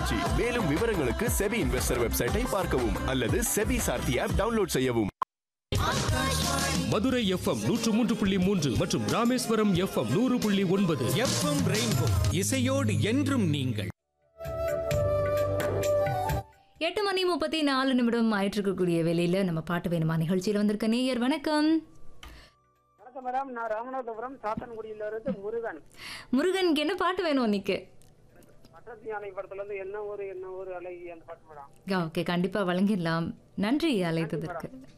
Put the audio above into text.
பயிற்சி மேலும் விவரங்களுக்கு செபி இன்வெஸ்டர் வெப்சைட்டை பார்க்கவும் அல்லது செபி சார்த்தி ஆப் டவுன்லோட் செய்யவும் மதுரை எஃப்எம் நூற்று மூன்று புள்ளி மூன்று மற்றும் ராமேஸ்வரம் எஃப்எம் நூறு புள்ளி ஒன்பது எஃப்எம் ரெயின்போ இசையோடு என்றும் நீங்கள் எட்டு மணி முப்பத்தி நாலு நிமிடம் ஆயிட்டு இருக்கக்கூடிய வேலையில நம்ம பாட்டு வேணுமா நிகழ்ச்சியில் வந்திருக்க நேயர் வணக்கம் வணக்கம் மேடம் நான் ராமநாதபுரம் சாத்தன்குடியில இருந்து முருகன் முருகனுக்கு என்ன பாட்டு வேணும் இன்னைக்கு மற்றத்தி யானை படத்துல இருந்து என்ன ஊரு என்ன ஊரு அழகி அந்த பாட்டு மேடம் ஓகே கண்டிப்பா வழங்கிடலாம் நன்றி அழைத்ததற்கு